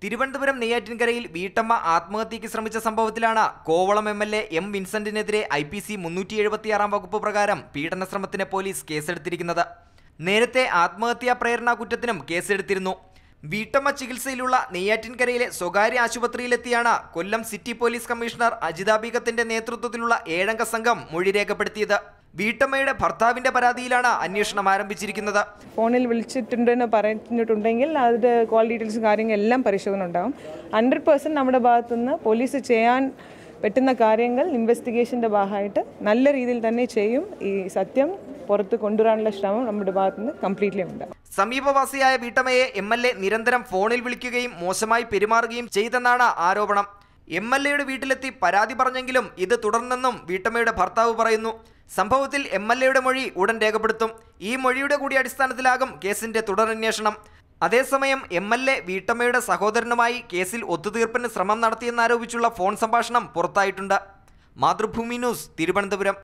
തിരുവനന്തപുരം നെയ്യാറ്റിൻകരയിൽ വീട്ടമ്മ ആത്മഹത്യയ്ക്ക് ശ്രമിച്ച സംഭവത്തിലാണ് Kovalam M L A M വിൻസെന്റിനെതിരെ ഐ പി സി മുന്നൂറ്റി എഴുപത്തിയാറാം വകുപ്പ് പ്രകാരം പീഡനശ്രമത്തിന് പോലീസ് കേസെടുത്തിരിക്കുന്നത് നേരത്തെ ആത്മഹത്യാ പ്രേരണാ കുറ്റത്തിനും കേസെടുത്തിരുന്നു വീട്ടമ്മ ചികിത്സയിലുള്ള നെയ്യാറ്റിൻകരയിലെ സ്വകാര്യ ആശുപത്രിയിലെത്തിയാണ് Kollam city police commissioner Ajitha ബീഗത്തിന്റെ നേതൃത്വത്തിലുള്ള ഏഴംഗ സംഘം മൊഴി രേഖപ്പെടുത്തിയത് വീട്ടമ്മയുടെ ഭർത്താവിന്റെ പരാതിയിലാണ് അന്വേഷണം ആരംഭിച്ചിരിക്കുന്നത് ഫോണിൽ വിളിച്ചിട്ടുണ്ടെന്ന് പറഞ്ഞിട്ടുണ്ടെങ്കിൽ അതിൻ്റെ കോൾ ഡീറ്റെയിൽസും കാര്യങ്ങളും എല്ലാം പരിശോധന ഉണ്ടാവും ഹൺഡ്രഡ് പേഴ്സൻറ്റ് നമ്മുടെ ഭാഗത്തുനിന്ന് പോലീസ് ചെയ്യാൻ പറ്റുന്ന കാര്യങ്ങൾ ഇൻവെസ്റ്റിഗേഷൻ്റെ ഭാഗമായിട്ട് നല്ല രീതിയിൽ തന്നെ ചെയ്യും ഈ സത്യം പുറത്ത് കൊണ്ടുവരാനുള്ള ശ്രമം നമ്മുടെ ഭാഗത്തുനിന്ന് കംപ്ലീറ്റ്ലി ഉണ്ടാവും സമീപവാസിയായ വീട്ടമ്മയെ എം എൽ എ നിരന്തരം ഫോണിൽ വിളിക്കുകയും മോശമായി പെരുമാറുകയും ചെയ്തെന്നാണ് ആരോപണം എം എൽ എയുടെ വീട്ടിലെത്തി പരാതി പറഞ്ഞെങ്കിലും ഇത് തുടർന്നെന്നും വീട്ടമ്മയുടെ ഭർത്താവ് പറയുന്നു സംഭവത്തിൽ എം എൽ എയുടെ മൊഴി ഉടൻ രേഖപ്പെടുത്തും ഈ മൊഴിയുടെ കൂടി അടിസ്ഥാനത്തിലാകും കേസിന്റെ തുടരന്വേഷണം അതേസമയം എം എൽ എ വീട്ടമ്മയുടെ സഹോദരനുമായി കേസിൽ ഒത്തുതീർപ്പിന് ശ്രമം നടത്തിയെന്നാരോപിച്ചുള്ള ഫോൺ സംഭാഷണം പുറത്തായിട്ടുണ്ട് മാതൃഭൂമി ന്യൂസ് തിരുവനന്തപുരം